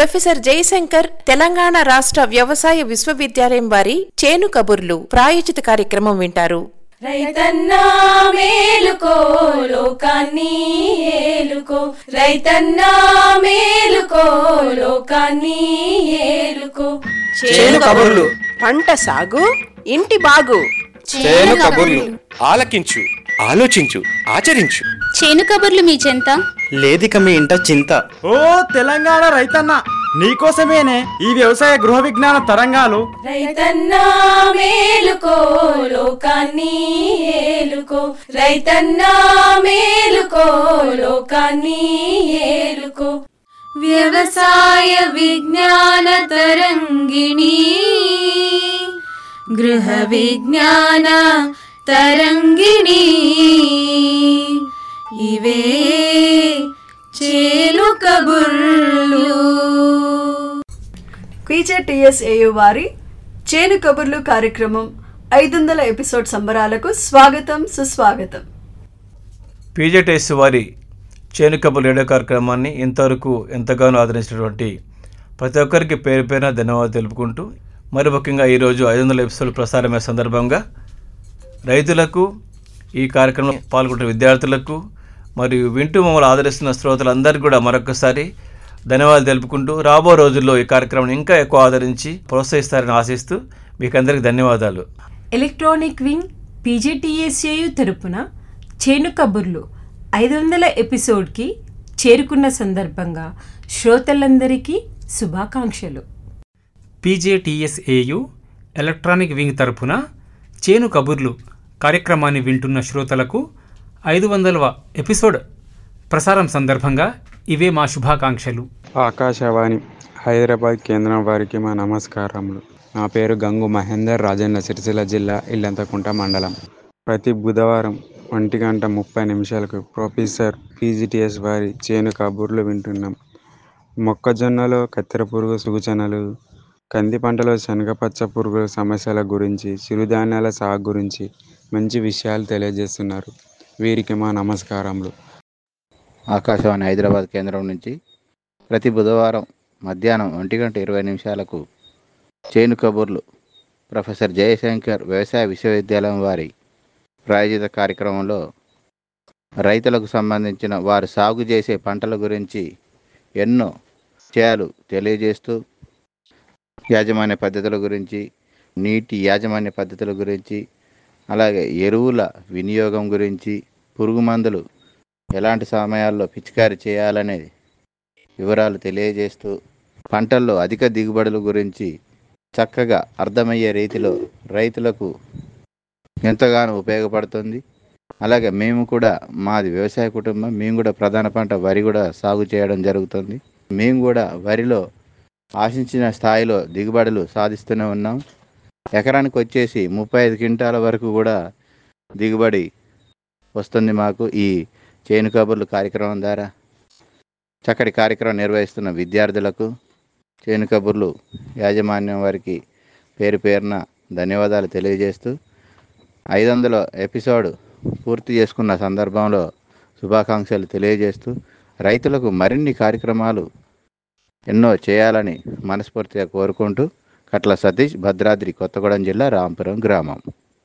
professor Jayashankar Telangana రాష్ట్ర వ్యవసాయ విశ్వవిద్యాలయం వారి చేను కబుర్లు ప్రాయోజిత కార్యక్రమం వింటారు రైతన్నా మేలుకో లోకాన్ని ఏలుకో రైతన్నా మేలుకో లోకాన్ని ఏలుకో చేను కబుర్లు పంట సాగు ఇంటి బాగు చేను కబుర్లు ఆలకించు ఆలోచించు ఆచరించు చేను కబుర్లు మీ చెంత లేదిక మీ ఇంట చింత ఓ తెలంగాణ రైతన్న నీకోసమేనే ఈ వ్యవసాయ గృహ విజ్ఞాన తరంగాలు రైతన్నా మేలుకో లోకాన్ని ఏలుకో రైతన్నా మేలుకో లోకాన్ని ఏలుకో వ్యవసాయ విజ్ఞాన తరంగిణి గృహ విజ్ఞాన తరంగిణి ఇవే చేలు కబుర్లు క్వీజెటిఎస్ఏయు వారి చేను కబుర్లు కార్యక్రమం ఐదు వందల ఎపిసోడ్ సంబరాలకు స్వాగతం సుస్వాగతం పీజేటెస్ వారి చేను కబుర్లు రేడియో కార్యక్రమాన్ని ఇంతవరకు ఎంతగానో ఆదరించినటువంటి ప్రతి ఒక్కరికి పేరు పేరున ధన్యవాదాలు తెలుపుకుంటూ మరి ముఖ్యంగా ఈరోజు ఐదు వందల ఎపిసోడ్ ప్రసారమైన సందర్భంగా రైతులకు ఈ కార్యక్రమంలో పాల్గొంటున్న విద్యార్థులకు మరియు వింటూ మమ్మల్ని ఆదరిస్తున్న శ్రోతలందరికీ కూడా మరొకసారి ధన్యవాదాలు తెలుపుకుంటూ రాబో రోజుల్లో ఈ కార్యక్రమం ఇంకా ఎక్కువ ఆదరించి ప్రోత్సహిస్తారని ఆశిస్తూ మీకు అందరికీ ధన్యవాదాలు ఎలక్ట్రానిక్ వింగ్ పీజీటీఎస్ఏయు తరపున చేను కబుర్లు ఐదు వందల ఎపిసోడ్కి చేరుకున్న సందర్భంగా శ్రోతలందరికీ శుభాకాంక్షలు పీజేటీఎస్ఏయు ఎలక్ట్రానిక్ వింగ్ తరపున చేను కబుర్లు కార్యక్రమాన్ని వింటున్న శ్రోతలకు ఐదు వందలవ ఎపిసోడ్ ప్రసారం సందర్భంగా ఇవే మా శుభాకాంక్షలు ఆకాశవాణి హైదరాబాద్ కేంద్రం వారికి మా నమస్కారములు నా పేరు గంగు మహేందర్ రాజన్న సిరిసిల్ల జిల్లా ఇల్లంతకుంట మండలం ప్రతి బుధవారం ఒంటి గంట ముప్పై నిమిషాలకు ప్రొఫెసర్ పీజీటీఎస్ వారి చేను కబుర్లు వింటున్నాం మొక్కజొన్నలో కత్తెర పురుగు సూచనలు కంది పంటలో శనగపచ్చ పురుగుల సమస్యల గురించి చిరుధాన్యాల సాగు గురించి మంచి విషయాలు తెలియజేస్తున్నారు వీరికి మా నమస్కారములు ఆకాశవాణి హైదరాబాద్ కేంద్రం నుంచి ప్రతి బుధవారం మధ్యాహ్నం ఒంటి గంట ఇరవై నిమిషాలకు చేను కబుర్లు ప్రొఫెసర్ జయశంకర్ వ్యవసాయ విశ్వవిద్యాలయం వారి ప్రాయోజిత కార్యక్రమంలో రైతులకు సంబంధించిన వారు సాగు చేసే పంటల గురించి ఎన్నో విషయాలు తెలియజేస్తూ యాజమాన్య పద్ధతుల గురించి నీటి యాజమాన్య పద్ధతుల గురించి అలాగే ఎరువుల వినియోగం గురించి పురుగు మందులు ఎలాంటి సమయాల్లో పిచికారి చేయాలనే వివరాలు తెలియజేస్తూ పంటల్లో అధిక దిగుబడుల గురించి చక్కగా అర్థమయ్యే రీతిలో రైతులకు ఎంతగానో ఉపయోగపడుతుంది అలాగే మేము కూడా మాది వ్యవసాయ కుటుంబం మేము కూడా ప్రధాన పంట వరి కూడా సాగు చేయడం జరుగుతుంది మేము కూడా వరిలో ఆశించిన స్థాయిలో దిగుబడులు సాధిస్తూనే ఉన్నాం ఎకరానికి వచ్చేసి ముప్పై ఐదు క్వింటాల వరకు కూడా దిగుబడి వస్తుంది మాకు ఈ చేను కబుర్లు కార్యక్రమం ద్వారా చక్కటి కార్యక్రమం నిర్వహిస్తున్న విద్యార్థులకు చేను కబుర్లు యాజమాన్యం వారికి పేరు పేరున ధన్యవాదాలు తెలియజేస్తూ ఐదు వందల ఎపిసోడ్ పూర్తి చేసుకున్న సందర్భంలో శుభాకాంక్షలు తెలియజేస్తూ రైతులకు మరిన్ని కార్యక్రమాలు ఎన్నో చేయాలని మనస్ఫూర్తిగా కోరుకుంటూ కట్ల సతీష్ భద్రాద్రి కొత్తగూడెం జిల్లా రాంపురం గ్రామం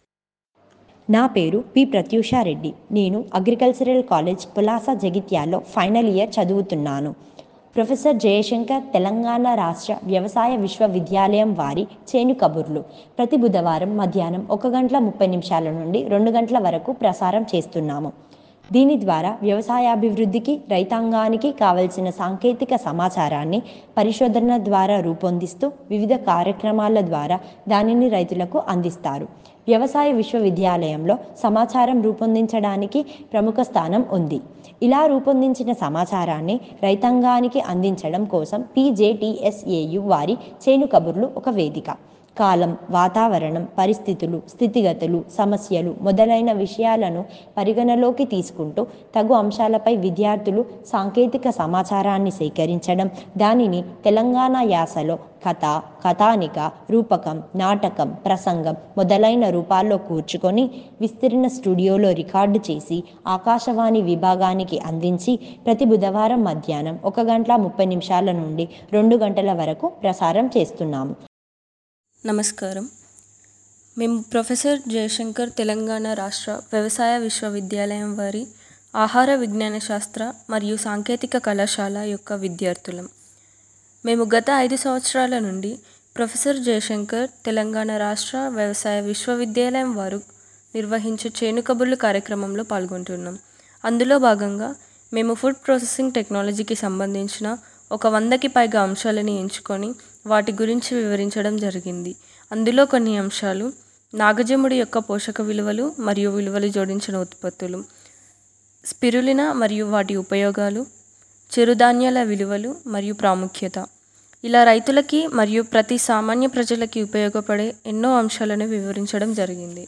నా పేరు పి ప్రత్యూషారెడ్డి నేను అగ్రికల్చరల్ కాలేజ్ పులాస జగిత్యాల్లో ఫైనల్ ఇయర్ చదువుతున్నాను ప్రొఫెసర్ జయశంకర్ తెలంగాణ రాష్ట్ర వ్యవసాయ విశ్వవిద్యాలయం వారి చేను కబుర్లు ప్రతి బుధవారం మధ్యాహ్నం ఒక గంటల ముప్పై నిమిషాల నుండి రెండు గంటల వరకు ప్రసారం చేస్తున్నాము దీని ద్వారా వ్యవసాయాభివృద్ధికి రైతాంగానికి కావలసిన సాంకేతిక సమాచారాన్ని పరిశోధన ద్వారా రూపొందిస్తూ వివిధ కార్యక్రమాల ద్వారా దానిని రైతులకు అందిస్తారు వ్యవసాయ విశ్వవిద్యాలయంలో సమాచారం రూపొందించడానికి ప్రముఖ స్థానం ఉంది ఇలా రూపొందించిన సమాచారాన్ని రైతాంగానికి అందించడం కోసం పీజేటీఎస్ఏయు వారి చేను కబుర్లు ఒక వేదిక కాలం వాతావరణం పరిస్థితులు స్థితిగతులు సమస్యలు మొదలైన విషయాలను పరిగణలోకి తీసుకుంటూ తగు అంశాలపై విద్యార్థులు సాంకేతిక సమాచారాన్ని సేకరించడం దానిని తెలంగాణ యాసలో కథ కథానిక రూపకం నాటకం ప్రసంగం మొదలైన రూపాల్లో కూర్చుకొని విస్తీర్ణ స్టూడియోలో రికార్డు చేసి ఆకాశవాణి విభాగానికి అందించి ప్రతి బుధవారం మధ్యాహ్నం ఒక గంట ముప్పై నిమిషాల నుండి రెండు గంటల వరకు ప్రసారం చేస్తున్నాము నమస్కారం మేము ప్రొఫెసర్ జయశంకర్ తెలంగాణ రాష్ట్ర వ్యవసాయ విశ్వవిద్యాలయం వారి ఆహార విజ్ఞాన శాస్త్ర మరియు సాంకేతిక కళాశాల యొక్క విద్యార్థులం మేము గత ఐదు సంవత్సరాల నుండి ప్రొఫెసర్ జయశంకర్ తెలంగాణ రాష్ట్ర వ్యవసాయ విశ్వవిద్యాలయం వారు నిర్వహించే చేను కబుర్లు కార్యక్రమంలో పాల్గొంటున్నాం అందులో భాగంగా మేము ఫుడ్ ప్రాసెసింగ్ టెక్నాలజీకి సంబంధించిన ఒక వందకి పైగా అంశాలని ఎంచుకొని వాటి గురించి వివరించడం జరిగింది అందులో కొన్ని అంశాలు నాగజముడి యొక్క పోషక విలువలు మరియు విలువలు జోడించిన ఉత్పత్తులు స్పిరులినా మరియు వాటి ఉపయోగాలు చిరుధాన్యాల విలువలు మరియు ప్రాముఖ్యత ఇలా రైతులకి మరియు ప్రతి సామాన్య ప్రజలకి ఉపయోగపడే ఎన్నో అంశాలను వివరించడం జరిగింది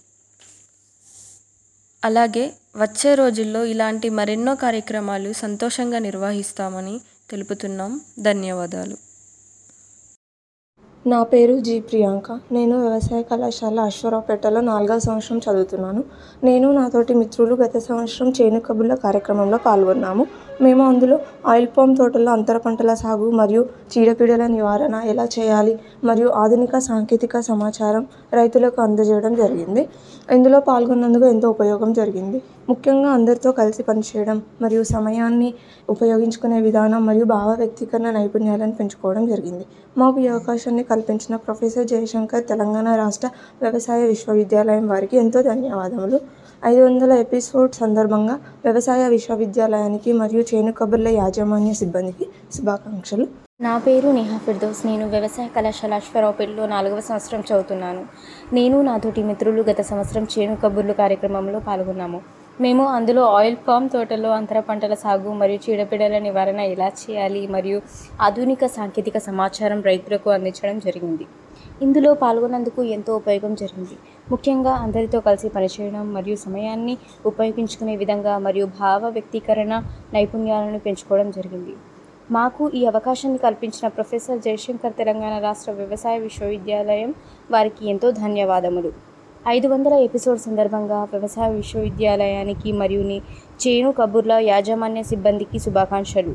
అలాగే వచ్చే రోజుల్లో ఇలాంటి మరెన్నో కార్యక్రమాలు సంతోషంగా నిర్వహిస్తామని తెలుపుతున్నాం ధన్యవాదాలు నా పేరు జి ప్రియాంక నేను వ్యవసాయ కళాశాల అశ్వరావుపేటలో నాలుగవ సంవత్సరం చదువుతున్నాను నేను నాతోటి మిత్రులు గత సంవత్సరం చేను కబుర్ల కార్యక్రమంలో పాల్గొన్నాము మేము అందులో ఆయిల్ పామ్ తోటల్లో అంతర పంటల సాగు మరియు చీడపీడల నివారణ ఎలా చేయాలి మరియు ఆధునిక సాంకేతిక సమాచారం రైతులకు అందజేయడం జరిగింది ఇందులో పాల్గొన్నందుకు ఎంతో ఉపయోగం జరిగింది ముఖ్యంగా అందరితో కలిసి పనిచేయడం మరియు సమయాన్ని ఉపయోగించుకునే విధానం మరియు భావ వ్యక్తీకరణ నైపుణ్యాలను పెంచుకోవడం జరిగింది మాకు ఈ అవకాశాన్ని కల్పించిన ప్రొఫెసర్ జయశంకర్ తెలంగాణ రాష్ట్ర వ్యవసాయ విశ్వవిద్యాలయం వారికి ఎంతో ధన్యవాదములు ఐదు వందల ఎపిసోడ్ సందర్భంగా వ్యవసాయ విశ్వవిద్యాలయానికి మరియు చేను కబుర్ల యాజమాన్య సిబ్బందికి శుభాకాంక్షలు నా పేరు నేహా ఫిర్దోస్ నేను వ్యవసాయ కళాశాల అశ్వరావుపేటలో నాలుగవ సంవత్సరం చదువుతున్నాను నేను నాతోటి మిత్రులు గత సంవత్సరం చేను కబుర్లు కార్యక్రమంలో పాల్గొన్నాము మేము అందులో ఆయిల్ పామ్ తోటలో అంతర పంటల సాగు మరియు చీడపీడల నివారణ ఎలా చేయాలి మరియు ఆధునిక సాంకేతిక సమాచారం రైతులకు అందించడం జరిగింది ఇందులో పాల్గొన్నందుకు ఎంతో ఉపయోగం జరిగింది ముఖ్యంగా అందరితో కలిసి పనిచేయడం మరియు సమయాన్ని ఉపయోగించుకునే విధంగా మరియు భావ వ్యక్తీకరణ నైపుణ్యాలను పెంచుకోవడం జరిగింది మాకు ఈ అవకాశాన్ని కల్పించిన ప్రొఫెసర్ జయశంకర్ తెలంగాణ రాష్ట్ర వ్యవసాయ విశ్వవిద్యాలయం వారికి ఎంతో ధన్యవాదములు ఐదు వందల ఎపిసోడ్ సందర్భంగా వ్యవసాయ విశ్వవిద్యాలయానికి మరియు చేను కబుర్ల యాజమాన్య సిబ్బందికి శుభాకాంక్షలు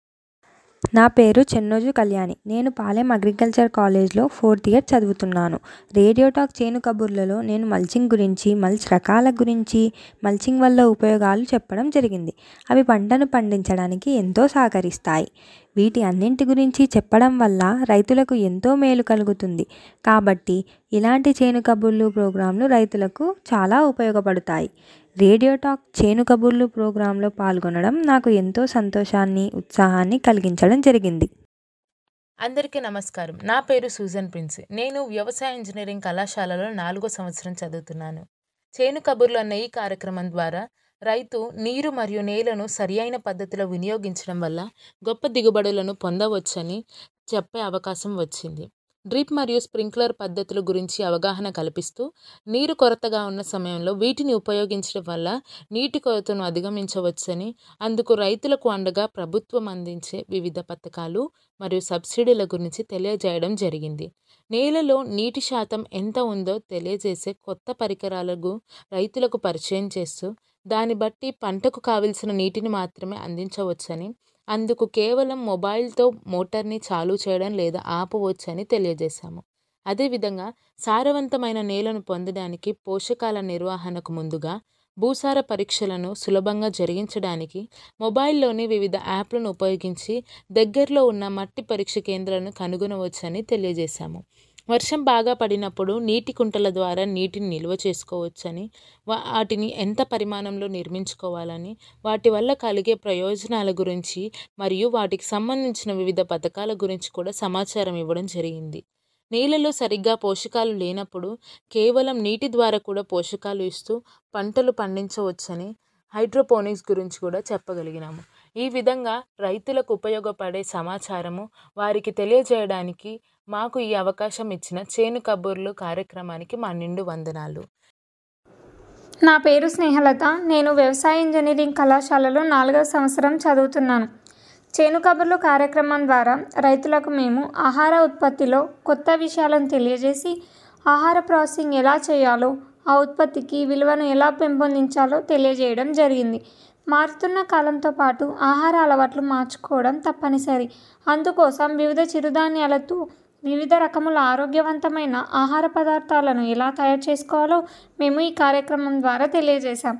నా పేరు చెన్నోజు కళ్యాణి నేను పాలెం అగ్రికల్చర్ కాలేజ్లో ఫోర్త్ ఇయర్ చదువుతున్నాను రేడియో టాక్ చేను కబుర్లలో నేను మల్చింగ్ గురించి మల్చ్ రకాల గురించి మల్చింగ్ వల్ల ఉపయోగాలు చెప్పడం జరిగింది అవి పంటను పండించడానికి ఎంతో సహకరిస్తాయి వీటి అన్నింటి గురించి చెప్పడం వల్ల రైతులకు ఎంతో మేలు కలుగుతుంది కాబట్టి ఇలాంటి చేను కబుర్లు ప్రోగ్రాంలు రైతులకు చాలా ఉపయోగపడతాయి రేడియో టాక్ చేను కబుర్లు ప్రోగ్రాంలో పాల్గొనడం నాకు ఎంతో సంతోషాన్ని ఉత్సాహాన్ని కలిగించడం జరిగింది అందరికీ నమస్కారం నా పేరు సూజన్ ప్రిన్స్ నేను వ్యవసాయ ఇంజనీరింగ్ కళాశాలలో నాలుగో సంవత్సరం చదువుతున్నాను చేను కబుర్లు అన్న ఈ కార్యక్రమం ద్వారా రైతు నీరు మరియు నేలను సరి అయిన పద్ధతిలో వినియోగించడం వల్ల గొప్ప దిగుబడులను పొందవచ్చని చెప్పే అవకాశం వచ్చింది డ్రిప్ మరియు స్ప్రింక్లర్ పద్ధతుల గురించి అవగాహన కల్పిస్తూ నీరు కొరతగా ఉన్న సమయంలో వీటిని ఉపయోగించడం వల్ల నీటి కొరతను అధిగమించవచ్చని అందుకు రైతులకు అండగా ప్రభుత్వం అందించే వివిధ పథకాలు మరియు సబ్సిడీల గురించి తెలియజేయడం జరిగింది నేలలో నీటి శాతం ఎంత ఉందో తెలియజేసే కొత్త పరికరాలకు రైతులకు పరిచయం చేస్తూ దాన్ని బట్టి పంటకు కావలసిన నీటిని మాత్రమే అందించవచ్చని అందుకు కేవలం మొబైల్తో మోటార్ని చాలు చేయడం లేదా ఆపవచ్చని తెలియజేశాము అదేవిధంగా సారవంతమైన నేలను పొందడానికి పోషకాల నిర్వహణకు ముందుగా భూసార పరీక్షలను సులభంగా జరిగించడానికి మొబైల్లోని వివిధ యాప్లను ఉపయోగించి దగ్గరలో ఉన్న మట్టి పరీక్ష కేంద్రాలను కనుగొనవచ్చని తెలియజేశాము వర్షం బాగా పడినప్పుడు నీటి కుంటల ద్వారా నీటిని నిల్వ చేసుకోవచ్చని వాటిని ఎంత పరిమాణంలో నిర్మించుకోవాలని వాటి వల్ల కలిగే ప్రయోజనాల గురించి మరియు వాటికి సంబంధించిన వివిధ పథకాల గురించి కూడా సమాచారం ఇవ్వడం జరిగింది నేలలో సరిగ్గా పోషకాలు లేనప్పుడు కేవలం నీటి ద్వారా కూడా పోషకాలు ఇస్తూ పంటలు పండించవచ్చని హైడ్రోపోనిక్స్ గురించి కూడా చెప్పగలిగినాము ఈ విధంగా రైతులకు ఉపయోగపడే సమాచారము వారికి తెలియజేయడానికి మాకు ఈ అవకాశం ఇచ్చిన చేను కబుర్లు కార్యక్రమానికి మా నిండు వందనాలు నా పేరు స్నేహలత నేను వ్యవసాయ ఇంజనీరింగ్ కళాశాలలో నాలుగవ సంవత్సరం చదువుతున్నాను చేను కబుర్లు కార్యక్రమం ద్వారా రైతులకు మేము ఆహార ఉత్పత్తిలో కొత్త విషయాలను తెలియజేసి ఆహార ప్రాసెసింగ్ ఎలా చేయాలో ఆ ఉత్పత్తికి విలువను ఎలా పెంపొందించాలో తెలియజేయడం జరిగింది మారుతున్న కాలంతో పాటు ఆహార అలవాట్లు మార్చుకోవడం తప్పనిసరి అందుకోసం వివిధ చిరుధాన్యాలతో వివిధ రకముల ఆరోగ్యవంతమైన ఆహార పదార్థాలను ఎలా తయారు చేసుకోవాలో మేము ఈ కార్యక్రమం ద్వారా తెలియజేశాం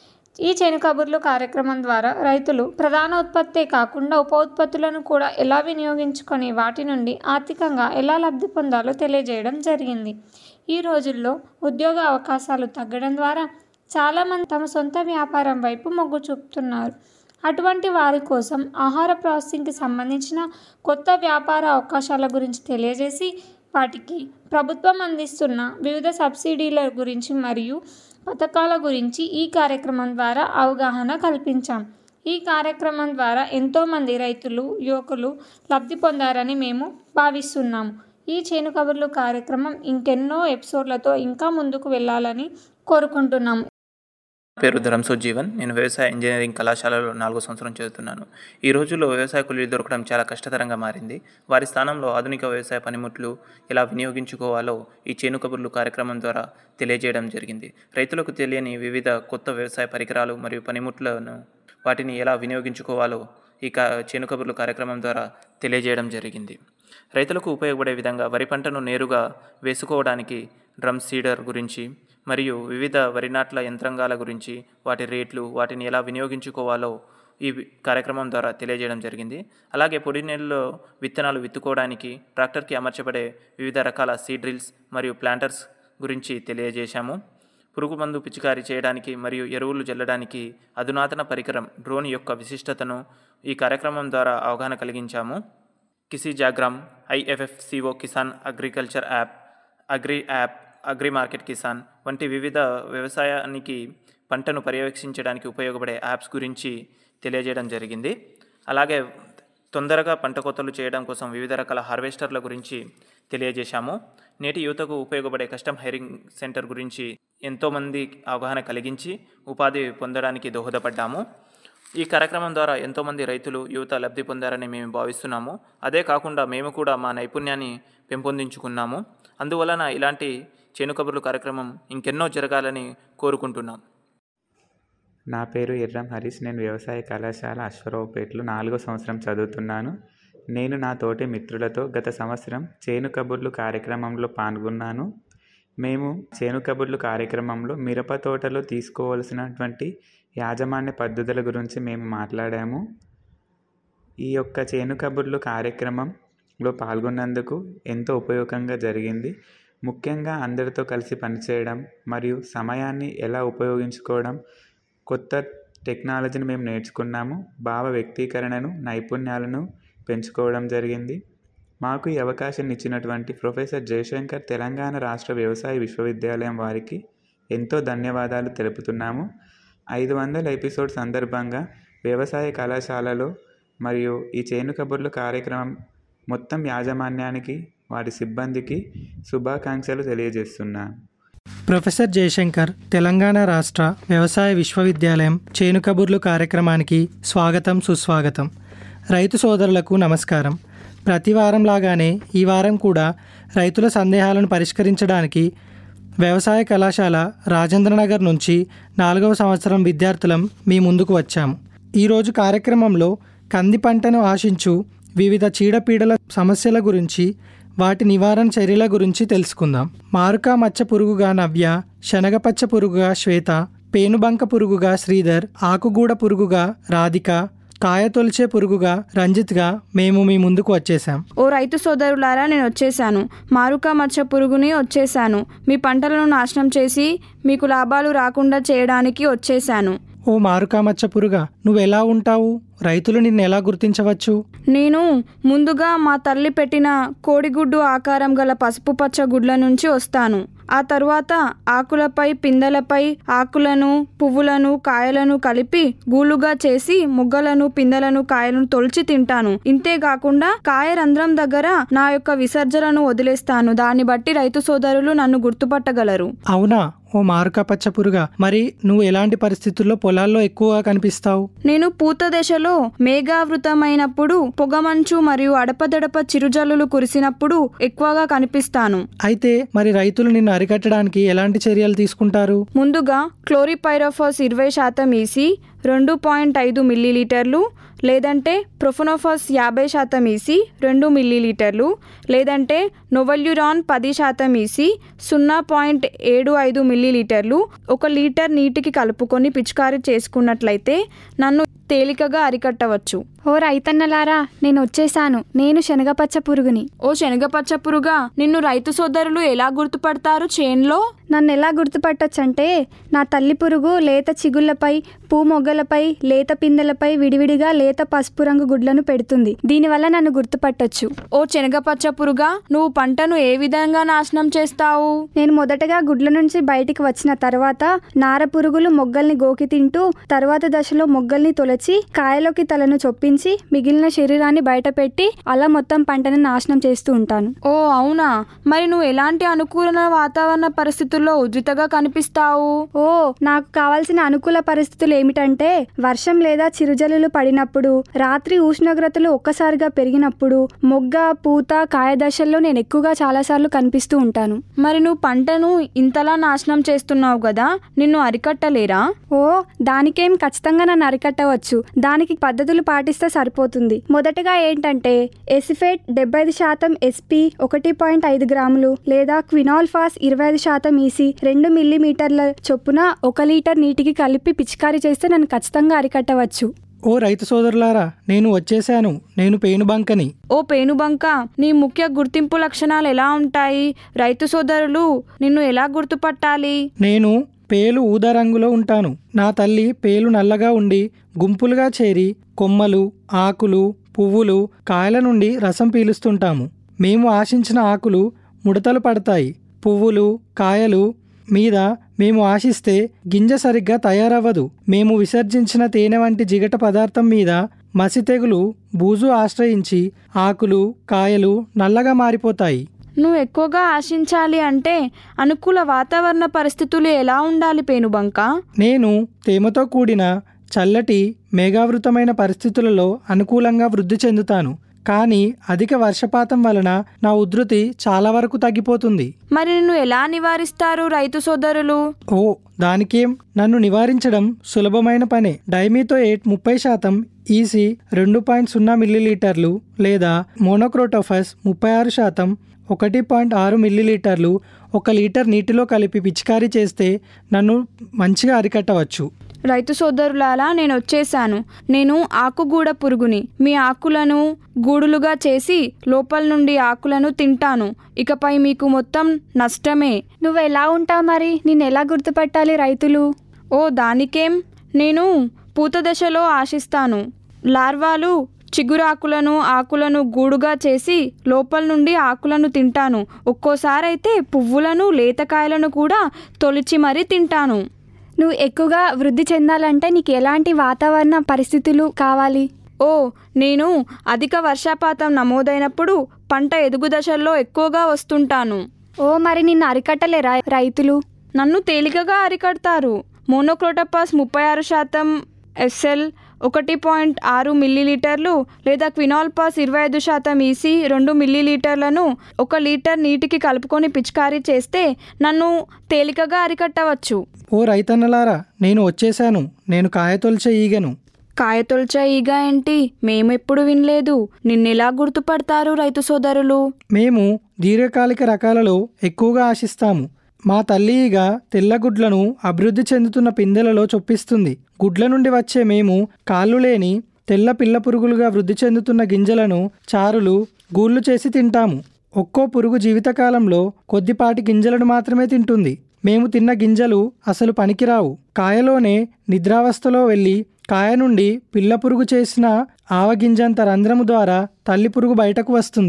ఈ చేను కబుర్లు కార్యక్రమం ద్వారా రైతులు ప్రధాన ఉత్పత్తే కాకుండా ఉప ఉత్పత్తులను కూడా ఎలా వినియోగించుకొని వాటి నుండి ఆర్థికంగా ఎలా లబ్ధి పొందాలో తెలియజేయడం జరిగింది ఈ రోజుల్లో ఉద్యోగ అవకాశాలు తగ్గడం ద్వారా చాలామంది తమ సొంత వ్యాపారం వైపు మొగ్గు చూపుతున్నారు అటువంటి వారి కోసం ఆహార ప్రాసెసింగ్కి సంబంధించిన కొత్త వ్యాపార అవకాశాల గురించి తెలియజేసి వాటికి ప్రభుత్వం అందిస్తున్న వివిధ సబ్సిడీల గురించి మరియు పథకాల గురించి ఈ కార్యక్రమం ద్వారా అవగాహన కల్పించాం ఈ కార్యక్రమం ద్వారా ఎంతోమంది రైతులు యువకులు లబ్ధి పొందారని మేము భావిస్తున్నాము ఈ చేను కబుర్లు కార్యక్రమం ఇంకెన్నో ఎపిసోడ్లతో ఇంకా ముందుకు వెళ్ళాలని కోరుకుంటున్నాము పేరు ధరంసో జీవన్ నేను వ్యవసాయ ఇంజనీరింగ్ కళాశాలలో నాలుగో సంవత్సరం చదువుతున్నాను ఈ రోజుల్లో వ్యవసాయ కూలీలు దొరకడం చాలా కష్టతరంగా మారింది వారి స్థానంలో ఆధునిక వ్యవసాయ పనిముట్లు ఎలా వినియోగించుకోవాలో ఈ చేను కబుర్లు కార్యక్రమం ద్వారా తెలియజేయడం జరిగింది రైతులకు తెలియని వివిధ కొత్త వ్యవసాయ పరికరాలు మరియు పనిముట్లను వాటిని ఎలా వినియోగించుకోవాలో ఈ కా చేను కబుర్లు కార్యక్రమం ద్వారా తెలియజేయడం జరిగింది రైతులకు ఉపయోగపడే విధంగా వరి పంటను నేరుగా వేసుకోవడానికి డ్రమ్ సీడర్ గురించి మరియు వివిధ వరి నాట్ల యంత్రాంగాల గురించి వాటి రేట్లు వాటిని ఎలా వినియోగించుకోవాలో ఈ వి- కార్యక్రమం ద్వారా తెలియజేయడం జరిగింది అలాగే పొడి నెలలో విత్తనాలు విత్తుకోవడానికి ట్రాక్టర్కి అమర్చబడే వివిధ రకాల సీడ్ డ్రిల్స్ మరియు ప్లాంటర్స్ గురించి తెలియజేశాము పురుగు మందు పిచికారీ చేయడానికి మరియు ఎరువులు జల్లడానికి అధునాతన పరికరం డ్రోన్ యొక్క విశిష్టతను ఈ కార్యక్రమం ద్వారా అవగాహన కలిగించాము కిసి జాగ్రామ్ IFFCO Kisan agriculture app agri app agri market Kisan వంటి వివిధ వ్యవసాయానికి పంటను పర్యవేక్షించడానికి ఉపయోగపడే యాప్స్ గురించి తెలియజేయడం జరిగింది అలాగే తొందరగా పంట కోతలు చేయడం కోసం వివిధ రకాల హార్వెస్టర్ల గురించి తెలియజేశాము నేటి యువతకు ఉపయోగపడే కస్టమ్ హైరింగ్ సెంటర్ గురించి ఎంతోమంది అవగాహన కలిగించి ఉపాధి పొందడానికి దోహదపడ్డాము ఈ కార్యక్రమం ద్వారా ఎంతోమంది రైతులు యువత లబ్ధి పొందారని మేము భావిస్తున్నాము అదే కాకుండా మేము కూడా మా నైపుణ్యాన్ని పెంపొందించుకున్నాము అందువలన ఇలాంటి చేను కబుర్లు కార్యక్రమం ఇంకెన్నో జరగాలని కోరుకుంటున్నాం నా పేరు ఎర్రం హరీష్ నేను వ్యవసాయ కళాశాల అశ్వరావుపేటలో నాలుగో సంవత్సరం చదువుతున్నాను నేను నా తోటి మిత్రులతో గత సంవత్సరం చేను కబుర్లు కార్యక్రమంలో పాల్గొన్నాను మేము చేను కబుర్లు కార్యక్రమంలో మిరప తోటలో తీసుకోవలసినటువంటి యాజమాన్య పద్ధతుల గురించి మేము మాట్లాడాము ఈ యొక్క చేను కబుర్లు కార్యక్రమంలో పాల్గొన్నందుకు ఎంతో ఉపయోగంగా జరిగింది ముఖ్యంగా అందరితో కలిసి పనిచేయడం మరియు సమయాన్ని ఎలా ఉపయోగించుకోవడం కొత్త టెక్నాలజీని మేము నేర్చుకున్నాము భావ వ్యక్తీకరణను నైపుణ్యాలను పెంచుకోవడం జరిగింది మాకు ఈ అవకాశం ఇచ్చినటువంటి ప్రొఫెసర్ జయశంకర్ తెలంగాణ రాష్ట్ర వ్యవసాయ విశ్వవిద్యాలయం వారికి ఎంతో ధన్యవాదాలు తెలుపుతున్నాము ఐదు వందల ఎపిసోడ్ సందర్భంగా వ్యవసాయ కళాశాలలో మరియు ఈ చేను కబుర్లు కార్యక్రమం మొత్తం యాజమాన్యానికి వారి సిబ్బందికి శుభాకాంక్షలు తెలియజేస్తున్నాను ప్రొఫెసర్ జయశంకర్ తెలంగాణ రాష్ట్ర వ్యవసాయ విశ్వవిద్యాలయం చేను కబుర్లు కార్యక్రమానికి స్వాగతం సుస్వాగతం రైతు సోదరులకు నమస్కారం ప్రతి వారం లాగానే ఈ వారం కూడా రైతుల సందేహాలను పరిష్కరించడానికి వ్యవసాయ కళాశాల రాజేంద్రనగర్ నుంచి నాలుగవ సంవత్సరం విద్యార్థులం మీ ముందుకు వచ్చాము ఈరోజు కార్యక్రమంలో కంది పంటను ఆశించు వివిధ చీడపీడల సమస్యల గురించి వాటి నివారణ చర్యల గురించి తెలుసుకుందాం మారుకా మచ్చ పురుగుగా నవ్య శనగపచ్చ పురుగుగా శ్వేత పేనుబంక పురుగుగా శ్రీధర్ ఆకుగూడ పురుగుగా రాధిక కాయతొలిచే పురుగుగా రంజిత్గా మేము మీ ముందుకు వచ్చేసాం ఓ రైతు సోదరులారా నేను వచ్చేసాను మారుక మచ్చ పురుగుని వచ్చేసాను మీ పంటలను నాశనం చేసి మీకు లాభాలు రాకుండా చేయడానికి వచ్చేసాను ఓ మారుకా మచ్చ పురుగా నువ్వెలా ఉంటావు రైతులు నిన్ను ఎలా గుర్తించవచ్చు నేను ముందుగా మా తల్లి పెట్టిన కోడిగుడ్డు ఆకారం గల పసుపు పచ్చ గుడ్ల నుంచి వస్తాను ఆ తరువాత ఆకులపై పిందెలపై ఆకులను పువ్వులను కాయలను కలిపి గూలుగా చేసి మొగ్గలను పిందెలను కాయలను తొలిచి తింటాను ఇంతేకాకుండా కాయ రంధ్రం దగ్గర నా యొక్క విసర్జనను వదిలేస్తాను దాన్ని బట్టి రైతు సోదరులు నన్ను గుర్తుపట్టగలరు అవునా ఓ మారుక పచ్చ పురుగా మరి నువ్వు ఎలాంటి పరిస్థితుల్లో పొలాల్లో ఎక్కువగా కనిపిస్తావు నేను పూత దశలో మేఘావృతమైనప్పుడు పొగమంచు మరియు అడపదడప చిరుజల్లులు కురిసినప్పుడు ఎక్కువగా కనిపిస్తాను అయితే మరి రైతులు నిన్ను అరికట్టడానికి ఎలాంటి చర్యలు తీసుకుంటారు ముందుగా క్లోరిపైరోఫాస్ ఇరవై శాతం ఈసి రెండు పాయింట్ ఐదు మిల్లీలీటర్లు లేదంటే ప్రొఫనోఫాస్ యాభై శాతం ఈసి రెండు మిల్లీలీటర్లు లేదంటే నొవల్యురాన్ పది శాతం ఈసి సున్నా పాయింట్ ఏడు ఐదు మిల్లీలీటర్లు ఒక లీటర్ నీటికి కలుపుకొని పిచికారీ చేసుకున్నట్లయితే నన్ను తేలికగా అరికట్టవచ్చు ఓ రైతన్నలారా నేను వచ్చేసాను నేను శనగపచ్చ పురుగుని ఓ శనగపచ్చ పురుగా నిన్ను రైతు సోదరులు ఎలా గుర్తుపడతారు చేన్లో నన్ను ఎలా గుర్తుపట్టొచ్చంటే నా తల్లి పురుగు లేత చిగుళ్లపై పూ మొగ్గలపై లేత పిందెలపై విడివిడిగా లేత పసుపు రంగు గుడ్లను పెడుతుంది దీనివల్ల నన్ను గుర్తుపట్టొచ్చు ఓ శనగపచ్చ పురుగా నువ్వు పంటను ఏ విధంగా నాశనం చేస్తావు నేను మొదటగా గుడ్ల నుంచి బయటికి వచ్చిన తర్వాత నార పురుగులు మొగ్గల్ని గోకి తింటూ తర్వాత దశలో మొగ్గల్ని తొలచి కాయలోకి తలను చొప్పించి మిగిలిన శరీరాన్ని బయటపెట్టి అలా మొత్తం పంటను నాశనం చేస్తూ ఉంటాను ఓ అవునా మరి నువ్వు ఎలాంటి అనుకూల వాతావరణ పరిస్థితుల్లో ఉధృతగా కనిపిస్తావు ఓ నాకు కావాల్సిన అనుకూల పరిస్థితులు ఏమిటంటే వర్షం లేదా చిరుజల్లులు పడినప్పుడు రాత్రి ఉష్ణోగ్రతలు ఒక్కసారిగా పెరిగినప్పుడు మొగ్గ పూత కాయ దశల్లో నేను ఎక్కువగా చాలాసార్లు కనిపిస్తూ ఉంటాను మరి నువ్వు పంటను ఇంతలా నాశనం చేస్తున్నావు కదా నిన్ను అరికట్టలేరా ఓ దానికేం ఖచ్చితంగా నన్ను అరికట్టవచ్చు దానికి పద్ధతులు పాటిస్తే సరిపోతుంది మొదటగా ఏంటంటే ఎసిఫేట్ డెబ్బై ఐదు శాతం ఎస్పి ఒకటి పాయింట్ ఐదు గ్రాములు లేదా క్వినాల్ఫాస్ ఇరవై ఐదు శాతం ఈసి రెండు మిల్లీమీటర్ల చొప్పున ఒక లీటర్ నీటికి కలిపి పిచికారీ చేస్తే నన్ను ఖచ్చితంగా అరికట్టవచ్చు ఓ రైతు సోదరులారా నేను వచ్చేశాను నేను పేనుబంకని ఓ పేనుబంక నీ ముఖ్య గుర్తింపు లక్షణాలు ఎలా ఉంటాయి రైతు సోదరులు నిన్ను ఎలా గుర్తుపట్టాలి నేను పేలు ఊదా రంగులో ఉంటాను నా తల్లి పేలు నల్లగా ఉండి గుంపులుగా చేరి కొమ్మలు ఆకులు పువ్వులు కాయల నుండి రసం పీలుస్తుంటాము మేము ఆశించిన ఆకులు ముడతలు పడతాయి పువ్వులు కాయలు మీద మేము ఆశిస్తే గింజ సరిగ్గా తయారవ్వదు మేము విసర్జించిన తేనె వంటి జిగట పదార్థం మీద మసి తెగులు బూజు ఆశ్రయించి ఆకులు కాయలు నల్లగా మారిపోతాయి నువ్వు ఎక్కువగా ఆశించాలి అంటే అనుకూల వాతావరణ పరిస్థితులు ఎలా ఉండాలి పేనుబంక నేను తేమతో కూడిన చల్లటి మేఘావృతమైన పరిస్థితులలో అనుకూలంగా వృద్ధి చెందుతాను కానీ అధిక వర్షపాతం వలన నా ఉధృతి చాలా వరకు తగ్గిపోతుంది మరి నిన్ను ఎలా నివారిస్తారు రైతు సోదరులు ఓ దానికేం నన్ను నివారించడం సులభమైన పనే డైమీతో ఎయిట్ ముప్పై శాతం ఈసీ రెండు పాయింట్ సున్నా మిల్లీలీటర్లు లేదా మోనోక్రోటోఫస్ ముప్పై ఆరు శాతం ఒకటి పాయింట్ ఆరు మిల్లీలీటర్లు ఒక లీటర్ నీటిలో కలిపి పిచికారీ చేస్తే నన్ను మంచిగా అరికట్టవచ్చు రైతు సోదరులారా నేను వచ్చేసాను నేను ఆకుగూడ పురుగుని మీ ఆకులను గూడులుగా చేసి లోపల నుండి ఆకులను తింటాను ఇకపై మీకు మొత్తం నష్టమే నువ్వు ఎలా ఉంటావు మరి నేను ఎలా గుర్తుపట్టాలి రైతులు ఓ దానికేం నేను పూత దశలో ఆశిస్తాను లార్వాలు చిగురాకులను ఆకులను గూడుగా చేసి లోపల నుండి ఆకులను తింటాను ఒక్కోసారి అయితే పువ్వులను లేతకాయలను కూడా తొలిచి మరీ తింటాను నువ్వు ఎక్కువగా వృద్ధి చెందాలంటే నీకు ఎలాంటి వాతావరణ పరిస్థితులు కావాలి ఓ నేను అధిక వర్షపాతం నమోదైనప్పుడు పంట ఎదుగు దశల్లో ఎక్కువగా వస్తుంటాను ఓ మరి నిన్ను అరికట్టలేరా రైతులు నన్ను తేలికగా అరికడతారు మోనోక్రోటోపాస్ ముప్పై ఆరు శాతం ఎస్ఎల్ ఒకటి పాయింట్ ఆరు మిల్లీలీటర్లు లేదా క్వినాల్పాస్ ఇరవై ఐదు శాతం ఈసీ రెండు మిల్లీలీటర్లను ఒక లీటర్ నీటికి కలుపుకొని పిచికారీ చేస్తే నన్ను తేలికగా అరికట్టవచ్చు ఓ రైతన్నలారా నేను వచ్చేశాను నేను కాయతొలిచే ఈగను కాయతొల్చ ఈగ ఏంటి మేమెప్పుడు వినలేదు నిన్నెలా గుర్తుపడతారు రైతు సోదరులు మేము దీర్ఘకాలిక రకాలలో ఎక్కువగా ఆశిస్తాము మా తల్లి ఈగ తెల్లగుడ్లను అభివృద్ధి చెందుతున్న పిందెలలో చొప్పిస్తుంది గుడ్ల నుండి వచ్చే మేము కాళ్ళు లేని తెల్ల పిల్ల పురుగులుగా వృద్ధి చెందుతున్న గింజలను చారులు గూళ్ళు చేసి తింటాము ఒక్కో పురుగు జీవితకాలంలో కొద్దిపాటి గింజలను మాత్రమే తింటుంది మేము తిన్న గింజలు అసలు పనికిరావు కాయలోనే నిద్రావస్థలో వెళ్ళి కాయ నుండి పిల్ల పురుగు చేసిన ఆవగింజంత రంధ్రము ద్వారా తల్లి పురుగు బయటకు వస్తుంది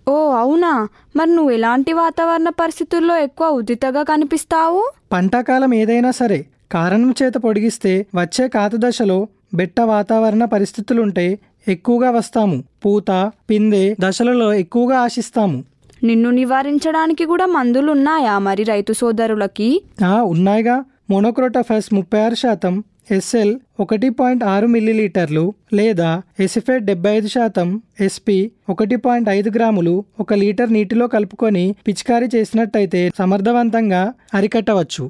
ఓ అవునా మరి నువ్వు ఎలాంటి వాతావరణ పరిస్థితుల్లో ఎక్కువ ఉదితగా కనిపిస్తావు పంటకాలం ఏదైనా సరే కారణం చేత పొడిగిస్తే వచ్చే కాత దశలో బెట్ట వాతావరణ పరిస్థితులుంటే ఎక్కువగా వస్తాము పూత పిందె దశలలో ఎక్కువగా ఆశిస్తాము నిన్ను నివారించడానికి కూడా మందులు ఉన్నాయా మరి రైతు సోదరులకి ఆ, ఉన్నాయిగా మోనోక్రోటోఫస్ ముప్పై ఆరు శాతం ఎస్ఎల్ ఒకటి పాయింట్ ఆరు మిల్లీలీటర్లు లేదా ఎసిఫేట్ డెబ్బై ఐదు శాతం ఎస్పి ఒకటి పాయింట్ ఐదు గ్రాములు ఒక లీటర్ నీటిలో కలుపుకొని పిచికారీ చేసినట్టయితే సమర్థవంతంగా అరికట్టవచ్చు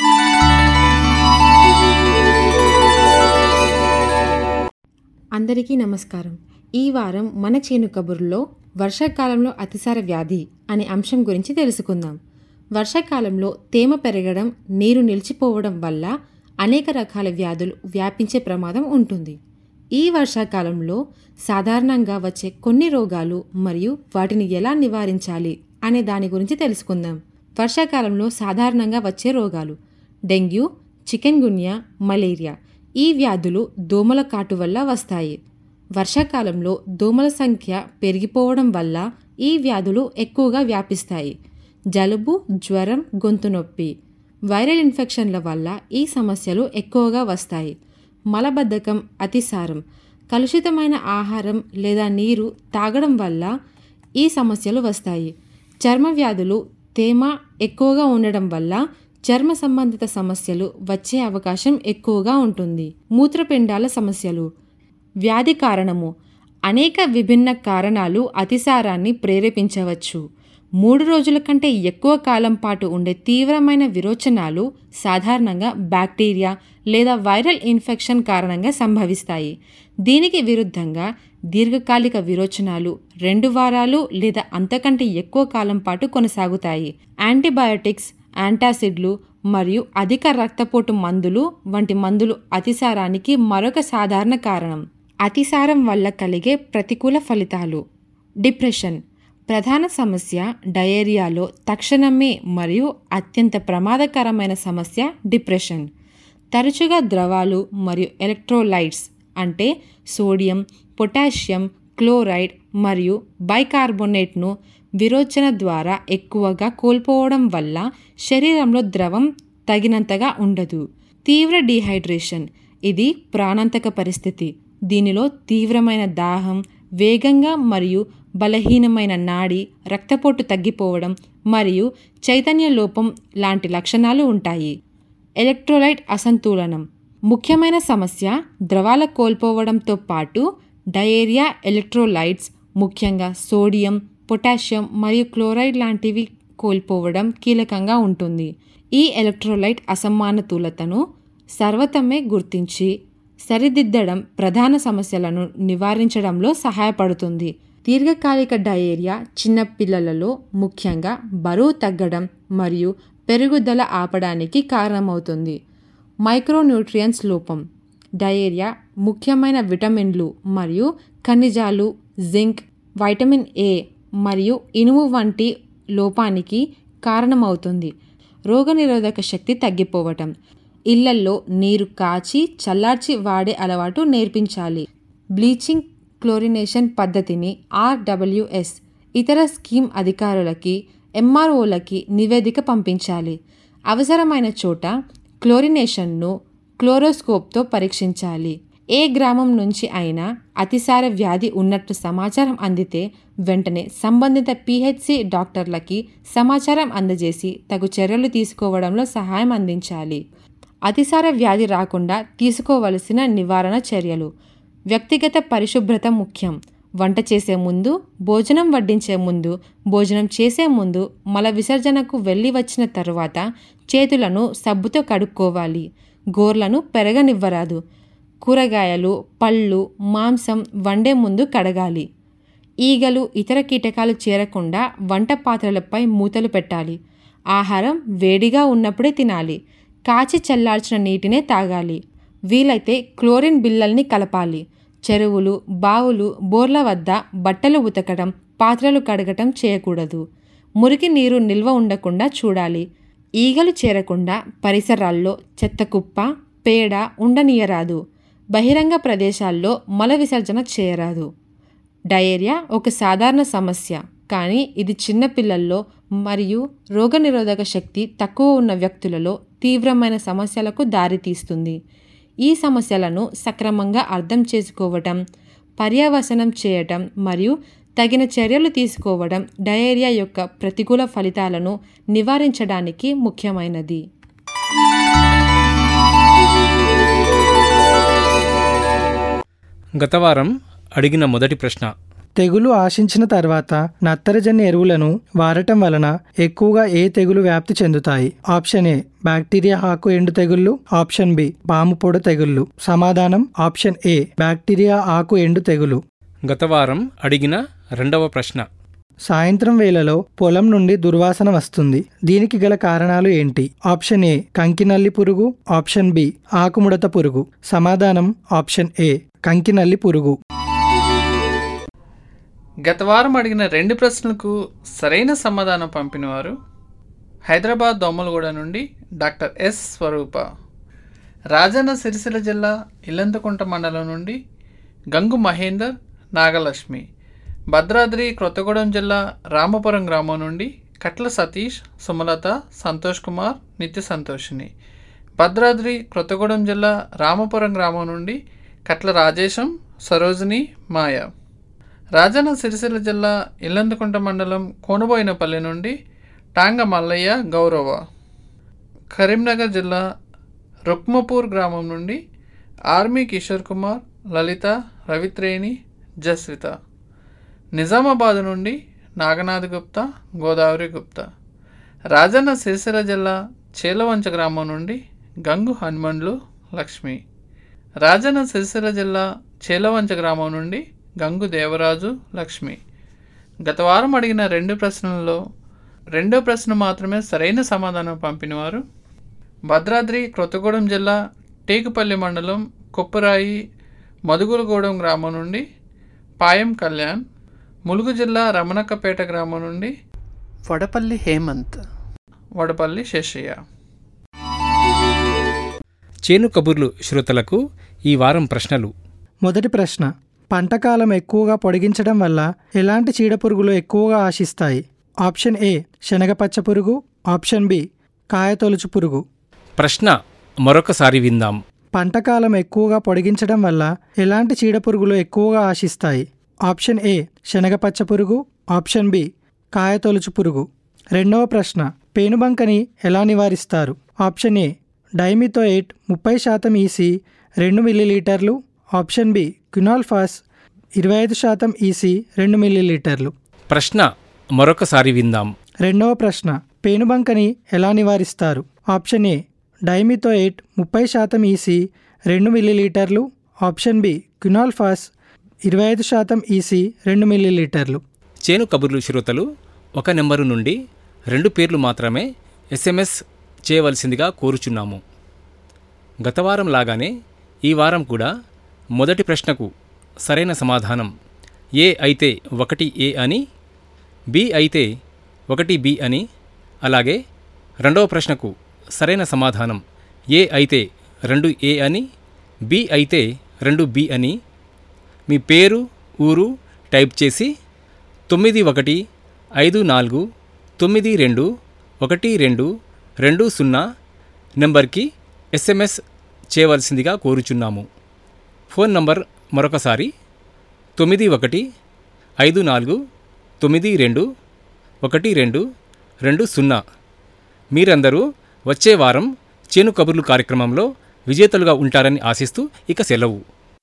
అందరికీ నమస్కారం ఈ వారం మన చేను కబుర్లో వర్షాకాలంలో అతిసార వ్యాధి అనే అంశం గురించి తెలుసుకుందాం వర్షాకాలంలో తేమ పెరగడం నీరు నిలిచిపోవడం వల్ల అనేక రకాల వ్యాధులు వ్యాపించే ప్రమాదం ఉంటుంది ఈ వర్షాకాలంలో సాధారణంగా వచ్చే కొన్ని రోగాలు మరియు వాటిని ఎలా నివారించాలి అనే దాని గురించి తెలుసుకుందాం వర్షాకాలంలో సాధారణంగా వచ్చే రోగాలు డెంగ్యూ చికెన్ గున్యా మలేరియా ఈ వ్యాధులు దోమల కాటు వల్ల వస్తాయి వర్షాకాలంలో దోమల సంఖ్య పెరిగిపోవడం వల్ల ఈ వ్యాధులు ఎక్కువగా వ్యాపిస్తాయి జలుబు జ్వరం గొంతు నొప్పి వైరల్ ఇన్ఫెక్షన్ల వల్ల ఈ సమస్యలు ఎక్కువగా వస్తాయి మలబద్ధకం అతిసారం కలుషితమైన ఆహారం లేదా నీరు తాగడం వల్ల ఈ సమస్యలు వస్తాయి చర్మ వ్యాధులు తేమ ఎక్కువగా ఉండడం వల్ల చర్మ సంబంధిత సమస్యలు వచ్చే అవకాశం ఎక్కువగా ఉంటుంది మూత్రపిండాల సమస్యలు వ్యాధి కారణము అనేక విభిన్న కారణాలు అతిసారాన్ని ప్రేరేపించవచ్చు మూడు రోజుల కంటే ఎక్కువ కాలం పాటు ఉండే తీవ్రమైన విరోచనాలు సాధారణంగా బ్యాక్టీరియా లేదా వైరల్ ఇన్ఫెక్షన్ కారణంగా సంభవిస్తాయి దీనికి విరుద్ధంగా దీర్ఘకాలిక విరోచనాలు రెండు వారాలు లేదా అంతకంటే ఎక్కువ కాలం పాటు కొనసాగుతాయి యాంటీబయాటిక్స్ యాంటాసిడ్లు మరియు అధిక రక్తపోటు మందులు వంటి మందులు అతిసారానికి మరొక సాధారణ కారణం అతిసారం వల్ల కలిగే ప్రతికూల ఫలితాలు డిప్రెషన్ ప్రధాన సమస్య డయేరియాలో తక్షణమే మరియు అత్యంత ప్రమాదకరమైన సమస్య డిప్రెషన్ తరచుగా ద్రవాలు మరియు ఎలక్ట్రోలైట్స్ అంటే సోడియం పొటాషియం క్లోరైడ్ మరియు బైకార్బోనేట్ను విరోచన ద్వారా ఎక్కువగా కోల్పోవడం వల్ల శరీరంలో ద్రవం తగినంతగా ఉండదు తీవ్ర డీహైడ్రేషన్ ఇది ప్రాణాంతక పరిస్థితి దీనిలో తీవ్రమైన దాహం వేగంగా మరియు బలహీనమైన నాడి రక్తపోటు తగ్గిపోవడం మరియు చైతన్య లోపం లాంటి లక్షణాలు ఉంటాయి ఎలక్ట్రోలైట్ అసంతులనం ముఖ్యమైన సమస్య ద్రవాల కోల్పోవడంతో పాటు డయేరియా ఎలక్ట్రోలైట్స్ ముఖ్యంగా సోడియం పొటాషియం మరియు క్లోరైడ్ లాంటివి కోల్పోవడం కీలకంగా ఉంటుంది ఈ ఎలక్ట్రోలైట్ అసమానతులతను సర్వతమే గుర్తించి సరిదిద్దడం ప్రధాన సమస్యలను నివారించడంలో సహాయపడుతుంది దీర్ఘకాలిక డయేరియా చిన్నపిల్లలలో ముఖ్యంగా బరువు తగ్గడం మరియు పెరుగుదల ఆపడానికి కారణమవుతుంది మైక్రోన్యూట్రియన్స్ లోపం డయేరియా ముఖ్యమైన విటమిన్లు మరియు ఖనిజాలు జింక్ వైటమిన్ ఏ మరియు ఇనుము వంటి లోపానికి కారణమవుతుంది రోగనిరోధక శక్తి తగ్గిపోవటం ఇళ్లల్లో నీరు కాచి చల్లార్చి వాడే అలవాటు నేర్పించాలి బ్లీచింగ్ క్లోరినేషన్ పద్ధతిని ఆర్డబ్ల్యూఎస్ ఇతర స్కీమ్ అధికారులకి ఎంఆర్ఓలకి నివేదిక పంపించాలి అవసరమైన చోట క్లోరినేషన్ను క్లోరోస్కోప్తో పరీక్షించాలి ఏ గ్రామం నుంచి అయినా అతిసార వ్యాధి ఉన్నట్టు సమాచారం అందితే వెంటనే సంబంధిత పిహెచ్సి డాక్టర్లకి సమాచారం అందజేసి తగు చర్యలు తీసుకోవడంలో సహాయం అందించాలి అతిసార వ్యాధి రాకుండా తీసుకోవలసిన నివారణ చర్యలు వ్యక్తిగత పరిశుభ్రత ముఖ్యం వంట చేసే ముందు భోజనం వడ్డించే ముందు భోజనం చేసే ముందు మల విసర్జనకు వెళ్ళి వచ్చిన తరువాత చేతులను సబ్బుతో కడుక్కోవాలి గోర్లను పెరగనివ్వరాదు కూరగాయలు పళ్ళు మాంసం వండే ముందు కడగాలి ఈగలు ఇతర కీటకాలు చేరకుండా వంట పాత్రలపై మూతలు పెట్టాలి ఆహారం వేడిగా ఉన్నప్పుడే తినాలి కాచి చల్లార్చిన నీటినే తాగాలి వీలైతే క్లోరిన్ బిళ్ళల్ని కలపాలి చెరువులు బావులు బోర్ల వద్ద బట్టలు ఉతకడం పాత్రలు కడగటం చేయకూడదు మురికి నీరు నిల్వ ఉండకుండా చూడాలి ఈగలు చేరకుండా పరిసరాల్లో చెత్త కుప్ప పేడ ఉండనీయరాదు బహిరంగ ప్రదేశాల్లో మల విసర్జన చేయరాదు డయేరియా ఒక సాధారణ సమస్య కానీ ఇది చిన్నపిల్లల్లో మరియు రోగనిరోధక శక్తి తక్కువ ఉన్న వ్యక్తులలో తీవ్రమైన సమస్యలకు దారితీస్తుంది ఈ సమస్యలను సక్రమంగా అర్థం చేసుకోవటం పర్యవసనం చేయటం మరియు తగిన చర్యలు తీసుకోవడం డయేరియా యొక్క ప్రతికూల ఫలితాలను నివారించడానికి ముఖ్యమైనది గత వారం అడిగిన మొదటి ప్రశ్న తెగులు ఆశించిన తర్వాత నత్తరజన్య ఎరువులను వాడటం వలన ఎక్కువగా ఏ తెగులు వ్యాప్తి చెందుతాయి ఆప్షన్ ఏ బ్యాక్టీరియా ఆకు ఎండు తెగుళ్ళు ఆప్షన్ బి పాము పొడ తెగుళ్ళు సమాధానం ఆప్షన్ ఏ బ్యాక్టీరియా ఆకు ఎండు తెగులు గత వారం అడిగిన రెండవ ప్రశ్న సాయంత్రం వేళలో పొలం నుండి దుర్వాసన వస్తుంది దీనికి గల కారణాలు ఏంటి ఆప్షన్ ఏ కంకినల్లి పురుగు ఆప్షన్ బి ఆకుముడత పురుగు సమాధానం ఆప్షన్ ఏ కంకినల్లి పురుగు గత వారం అడిగిన రెండు ప్రశ్నలకు సరైన సమాధానం పంపినవారు హైదరాబాద్ దోమలగూడ నుండి డాక్టర్ ఎస్ స్వరూప రాజన్న సిరిసిల్ల జిల్లా ఇల్లంతకుంట మండలం నుండి గంగు మహేందర్ నాగలక్ష్మి భద్రాద్రి కొత్తగూడెం జిల్లా రామపురం గ్రామం నుండి కట్ల సతీష్ సుమలత సంతోష్ కుమార్ నిత్య సంతోషిని భద్రాద్రి కొత్తగూడెం జిల్లా రామపురం గ్రామం నుండి కట్ల రాజేశం సరోజిని మాయ రాజన్న సిరిసిల్ల జిల్లా ఇల్లందుకుంట మండలం కోనుబోయినపల్లి నుండి టాంగ మల్లయ్య గౌరవ కరీంనగర్ జిల్లా రుక్మపూర్ గ్రామం నుండి ఆర్మీ కిషోర్ కుమార్ లలిత రవిత్రేణి జస్విత నిజామాబాద్ నుండి నాగనాథ్ గుప్తా గోదావరి గుప్తా రాజన్న సిరిసిల్ల జిల్లా చేలవంచ గ్రామం నుండి గంగు హనుమండ్లు లక్ష్మి రాజన్న సిరిసిల్ల జిల్లా చేలవంచ గ్రామం నుండి గంగు దేవరాజు లక్ష్మి గత వారం అడిగిన రెండు ప్రశ్నలలో రెండో ప్రశ్న మాత్రమే సరైన సమాధానం పంపినవారు భద్రాద్రి క్రొత్తగూడెం జిల్లా టేకుపల్లి మండలం కొప్పురాయి మదుగులగూడెం గ్రామం నుండి పాయం కళ్యాణ్ ములుగు జిల్లా రమణక్కపేట గ్రామం నుండి వడపల్లి హేమంత్ వడపల్లి శేషయ్య చేను కబుర్లు శ్రోతలకు ఈ వారం ప్రశ్నలు మొదటి ప్రశ్న పంటకాలం ఎక్కువగా పొడిగించడం వల్ల ఎలాంటి చీడపురుగులు ఎక్కువగా ఆశిస్తాయి ఆప్షన్ ఏ శనగపచ్చ పురుగు ఆప్షన్ బి కాయతొలుచు పురుగు ప్రశ్న మరొకసారి విందాం పంటకాలం ఎక్కువగా పొడిగించడం వల్ల ఎలాంటి చీడపురుగులు ఎక్కువగా ఆశిస్తాయి ఆప్షన్ ఏ శనగపచ్చ పురుగు ఆప్షన్ బి కాయతొలుచు పురుగు రెండవ ప్రశ్న పేనుబంకని ఎలా నివారిస్తారు ఆప్షన్ ఏ డైమిథోయేట్ ముప్పై శాతం ఈసీ రెండు మిల్లీలీటర్లు ఆప్షన్ బి క్యునాల్ఫాస్ ఇరవై ఐదు శాతం ఈసీ రెండు మిల్లీలీటర్లు ప్రశ్న మరొకసారి విందాం రెండవ ప్రశ్న పేనుబంకని ఎలా నివారిస్తారు ఆప్షన్ ఏ డైమిథోయేట్ ముప్పై శాతం ఈసీ రెండు మిల్లీలీటర్లు ఆప్షన్ బి క్యునాల్ఫాస్ ఇరవై ఐదు శాతం ఈసీ రెండు మిల్లీలీటర్లు చేను కబుర్లు శ్రోతలు ఒక నెంబరు నుండి రెండు పేర్లు మాత్రమే ఎస్ఎంఎస్ చేయవలసిందిగా కోరుచున్నాము గత వారం లాగానే ఈ వారం కూడా మొదటి ప్రశ్నకు సరైన సమాధానం ఏ అయితే ఒకటి ఏ అని బి అయితే ఒకటి బి అని అలాగే రెండవ ప్రశ్నకు సరైన సమాధానం ఏ అయితే రెండు ఏ అని బి అయితే రెండు బి అని మీ పేరు ఊరు టైప్ చేసి తొమ్మిది ఒకటి ఐదు నాలుగు తొమ్మిది రెండు ఒకటి రెండు రెండు సున్నా నెంబర్కి ఎస్ఎంఎస్ చేయవలసిందిగా కోరుచున్నాము ఫోన్ నంబర్ మరొకసారి తొమ్మిది ఒకటి ఐదు నాలుగు తొమ్మిది రెండు ఒకటి రెండు రెండు సున్నా మీరందరూ వచ్చే వారం చేను కబుర్లు కార్యక్రమంలో విజేతలుగా ఉంటారని ఆశిస్తూ ఇక సెలవు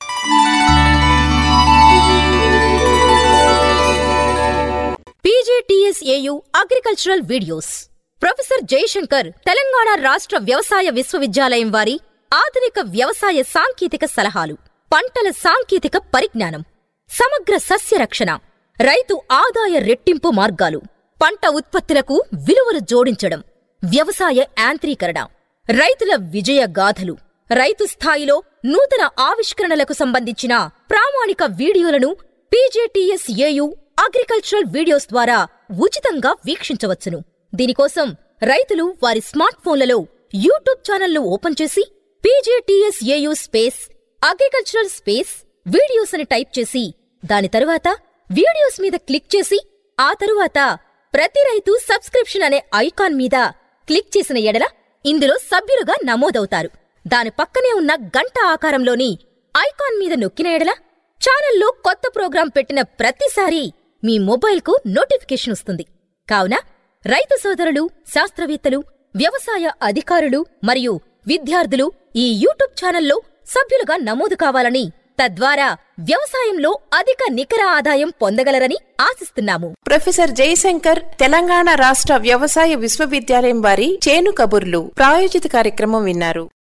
PJTSAU agricultural videos professor Jayashankar Telangana రాష్ట్ర వ్యవసాయ విశ్వవిద్యాలయం వారి ఆధునిక వ్యవసాయ సాంకేతిక సలహాలు పంటల సాంకేతిక పరిజ్ఞానం సమగ్ర సస్య రక్షణ రైతు ఆదాయ రెట్టింపు మార్గాలు పంట ఉత్పత్తులకు విలువలు జోడించడం వ్యవసాయ యాంత్రీకరణ రైతుల విజయ గాథలు రైతు స్థాయిలో నూతన ఆవిష్కరణలకు సంబంధించిన ప్రామాణిక వీడియోలను పీజేటీఎస్ఏయు అగ్రికల్చరల్ వీడియోస్ ద్వారా ఉచితంగా వీక్షించవచ్చును దీనికోసం రైతులు వారి స్మార్ట్ ఫోన్లలో యూట్యూబ్ ఛానల్ను ఓపెన్ చేసి PJTSAU space agricultural space videos అని టైప్ చేసి దాని తరువాత వీడియోస్ మీద క్లిక్ చేసి ఆ తరువాత ప్రతి రైతు సబ్స్క్రిప్షన్ అనే ఐకాన్ మీద క్లిక్ చేసిన ఎడల ఇందులో సభ్యులుగా నమోదవుతారు దాని పక్కనే ఉన్న గంట ఆకారంలోని ఐకాన్ మీద నొక్కిన ఎడల ఛానల్లో కొత్త ప్రోగ్రాం పెట్టిన ప్రతిసారి మీ మొబైల్కు నోటిఫికేషన్ వస్తుంది కావున రైతు సోదరులు శాస్త్రవేత్తలు వ్యవసాయ అధికారులు మరియు విద్యార్థులు ఈ యూట్యూబ్ ఛానల్లో సభ్యులుగా నమోదు కావాలని తద్వారా వ్యవసాయంలో అధిక నికర ఆదాయం పొందగలరని ఆశిస్తున్నాము ప్రొఫెసర్ జయశంకర్ తెలంగాణ రాష్ట్ర వ్యవసాయ విశ్వవిద్యాలయం వారి చేను కబుర్లు ప్రాయోజిత కార్యక్రమం విన్నారు